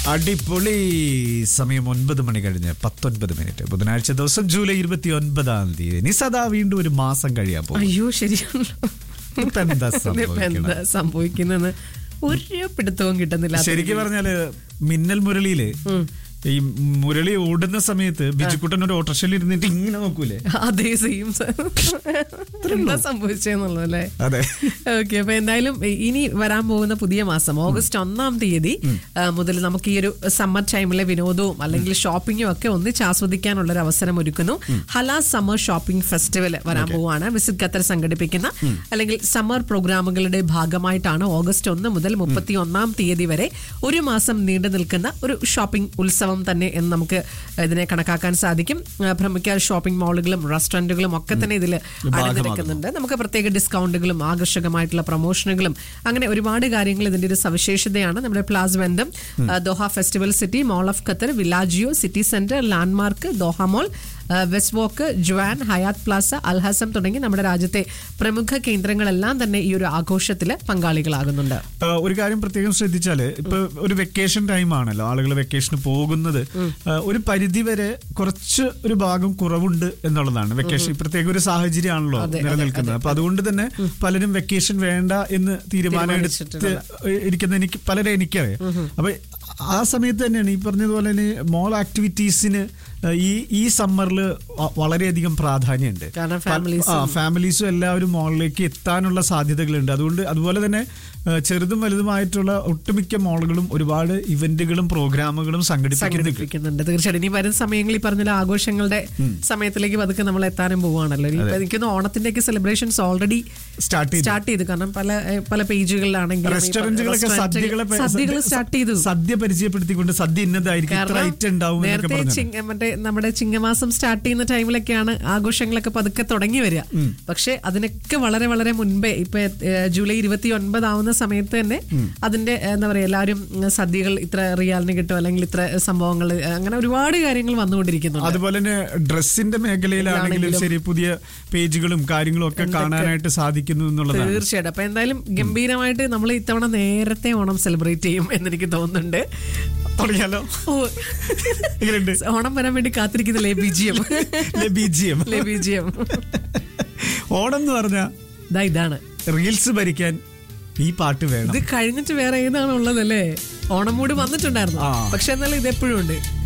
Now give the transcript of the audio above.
അടിപൊളി സമയം ഒൻപത് മണി കഴിഞ്ഞ് പത്തൊൻപത് മിനിറ്റ് ബുധനാഴ്ച ദിവസം ജൂലൈ ഇരുപത്തി ഒൻപതാം തീയതി നിസദാ വീണ്ടും ഒരു മാസം കഴിയാൻ പോകും അയ്യോ ശരിയാണല്ലോ ഇപ്പൊ എന്താ ഇതിപ്പോ സംഭവിക്കണേ? എന്താ സംഭവിക്കുന്നെന്ന് ഒരു പിടുത്തവും കിട്ടുന്നില്ല ശരിക്കും പറഞ്ഞാല് മിന്നൽ മുരളിയില് ഈ മുരളി ഓടുന്ന സമയത്ത് ബിജുക്കുട്ടൻ ഒരു ഓട്ടോറിക്ഷയിൽ ഇരുന്നിട്ട് ഇങ്ങനെ നോക്കൂലേ അതേ സെയിം എന്താ സംഭവിച്ചെന്നുള്ളത് അല്ലേ അതെ ഓക്കെ അപ്പൊ എന്തായാലും ഇനി വരാൻ പോകുന്ന പുതിയ മാസം ഓഗസ്റ്റ് ഒന്നാം തീയതി ആ, മുതൽ നമുക്ക് ഈ ഒരു സമ്മർ ടൈമിലെ വിനോദവും അല്ലെങ്കിൽ ഷോപ്പിംഗും ഒക്കെ ഒന്നിച്ച് ആസ്വദിക്കാനുള്ള ഒരു അവസരം ഒരുക്കുന്നു ഹല സമ്മർ ഷോപ്പിംഗ് ഫെസ്റ്റിവൽ വരാൻ പോവുകയാണ് വിസിറ്റ് ഖത്തർ സംഘടിപ്പിക്കുന്ന അല്ലെങ്കിൽ സമ്മർ പ്രോഗ്രാമുകളുടെ ഭാഗമായിട്ടാണ് ഓഗസ്റ്റ് ഒന്ന് മുതൽ മുപ്പത്തി ഒന്നാം തീയതി വരെ ഒരു മാസം നീണ്ടു നിൽക്കുന്ന ഒരു ഷോപ്പിംഗ് ഉത്സവം തന്നെ എന്ന് നമുക്ക് ഇതിനെ കണക്കാക്കാൻ സാധിക്കും ആ, പ്രമുഖ ഷോപ്പിംഗ് മാളുകളും റെസ്റ്റോറന്റുകളും ഒക്കെ തന്നെ ഇതിൽ അണിനിരക്കുന്നുണ്ട് നമുക്ക് പ്രത്യേക ഡിസ്കൗണ്ടുകളും ആകർഷകമായിട്ടുള്ള പ്രൊമോഷനുകളും അങ്ങനെ ഒരുപാട് കാര്യങ്ങൾ ഇതിന്റെ ഒരു സവിശേഷതയാണ് നമ്മുടെ Place Vendome Doha Festival City Mall of Qatar Villaggio City Centre Landmark Doha Mall West Walk ജുവാൻ ഹയാത്ത് പ്ലാസ അൽഹസം തുടങ്ങി നമ്മുടെ രാജ്യത്തെ പ്രമുഖ കേന്ദ്രങ്ങളെല്ലാം തന്നെ ഈ ഒരു ആഘോഷത്തിൽ പങ്കാളികളാകുന്നുണ്ട് ആ, ഒരു കാര്യം പ്രത്യേകം ശ്രദ്ധിച്ചാല് ഇപ്പൊ ഒരു വെക്കേഷൻ ടൈം ആണല്ലോ ആളുകൾ വെക്കേഷന് പോകുന്നത് ആ, ഒരു പരിധി വരെ കുറച്ച് ഒരു ഭാഗം കുറവുണ്ട് എന്നുള്ളതാണ് വെക്കേഷൻ പ്രത്യേക ഒരു സാഹചര്യമാണല്ലോ നിലനിൽക്കുന്നത് അപ്പൊ അതുകൊണ്ട് തന്നെ പലരും വെക്കേഷൻ വേണ്ട എന്ന് തീരുമാനം എടുത്ത് ഇരിക്കുന്ന എനിക്ക് പലരെ എനിക്കറിയാം അപ്പൊ ആ സമയത്ത് തന്നെയാണ് ഈ പറഞ്ഞതുപോലെ തന്നെ മോൾ ആക്ടിവിറ്റീസിന് ഈ ഈ സമ്മറിൽ വളരെയധികം പ്രാധാന്യമുണ്ട് കാരണം പല- families ആ ഫാമിലീസും എല്ലാവരും മോളിലേക്ക് എത്താനുള്ള സാധ്യതകളുണ്ട് അതുകൊണ്ട് അതുപോലെ തന്നെ ആ, ചെറുതും വലുതുമായിട്ടുള്ള ഒട്ടുമിക്ക മോളുകളും ഒരുപാട് ഇവന്റുകളും പ്രോഗ്രാമുകളും സംഘടിപ്പിക്കുന്നുണ്ട് സംഘടിപ്പിക്കുന്നുണ്ട് തീർച്ചയായിട്ടും ഇനി വരുന്ന സമയങ്ങളിൽ ഈ പറഞ്ഞ ആഘോഷങ്ങളുടെ സമയത്തിലേക്ക് പതുക്കെ നമ്മൾ എത്താനും പോവാണല്ലോ ഇനി ഇപ്പൊ എനിക്കൊന്ന് ഓണത്തിന്റെയൊക്കെ സെലിബ്രേഷൻസ് ഓൾറെഡി സ്റ്റാർട്ട് ചെയ്തു സ്റ്റാർട്ട് ചെയ്തു കാരണം പല ഏഹ്, പല പേജുകളിലാണെങ്കിലും ഈ റെസ്റ്റോറന്റുകളൊക്കെ restaurant- സദ്യകളെ പ- സദ്യകൾ സ്റ്റാർട്ട് ചെയ്തു സദ്യ പരിചയപ്പെടുത്തിക്കൊണ്ട് സദ്യ ഇന്നതായിരിക്കും ഇത്ര കാരണം ഐറ്റം ഉണ്ടാവും എന്നൊക്കെ നേരത്തെ പറഞ്ഞു ചിങ്ങ- മറ്റേ നമ്മുടെ ചിങ്ങമാസം സ്റ്റാർട്ട് ചെയ്യുന്ന ടൈമിലൊക്കെയാണ് ആഘോഷങ്ങളൊക്കെ പതുക്കെ തുടങ്ങി വരിക പക്ഷെ അതിനൊക്കെ വളരെ വളരെ മുൻപേ ഇപ്പൊ ഏഹ്, ജൂലൈ ഇരുപത്തി ഒൻപതാവുന്ന സമയത്ത് തന്നെ അതിന്റെ ഏഹ്, എന്താ പറയാ എല്ലാവരും ഉം, സദ്യകൾ ഇത്ര റിയാലിന് കിട്ടും അല്ലെങ്കിൽ ഇത്ര സംഭവങ്ങൾ അങ്ങനെ ഒരുപാട് കാര്യങ്ങൾ വന്നുകൊണ്ടിരിക്കുന്നുണ്ട് അതുപോലെ തന്നെ ഡ്രസ്സിന്റെ മേഖലയിലാണെങ്കിലും ശരി പുതിയ പേജുകളും കാര്യങ്ങളും ഒക്കെ കാണാനായിട്ട് സാധിക്കുന്നു എന്നുള്ളതാണ് തീർച്ചയായിട്ടും അപ്പൊ എന്തായാലും ഗംഭീരമായിട്ട് നമ്മൾ ഇത്തവണ നേരത്തെ ഓണം സെലിബ്രേറ്റ് ചെയ്യും എന്നെനിക്ക് തോന്നുന്നുണ്ട് തുടങ്ങിയാലോ ഓ എങ്ങനെയുണ്ട് ഓണം വരാൻ വേണ്ടി കാത്തിരിക്കുന്നില്ലേ ബിജിയം ബീജിയം ബിജിയം ഓണം എന്ന് പറഞ്ഞ ഇതാ ഇതാണ് റീൽസ് ഭരിക്കാൻ ഈ പാട്ട് വേണം ഇത് കഴിഞ്ഞിട്ട് വേറെ ഏതാണ് ഉള്ളതല്ലേ ഓണം മൂട് വന്നിട്ടുണ്ടായിരുന്നു ആ. പക്ഷെ എന്നാലും ഇത് എപ്പോഴും ഉണ്ട്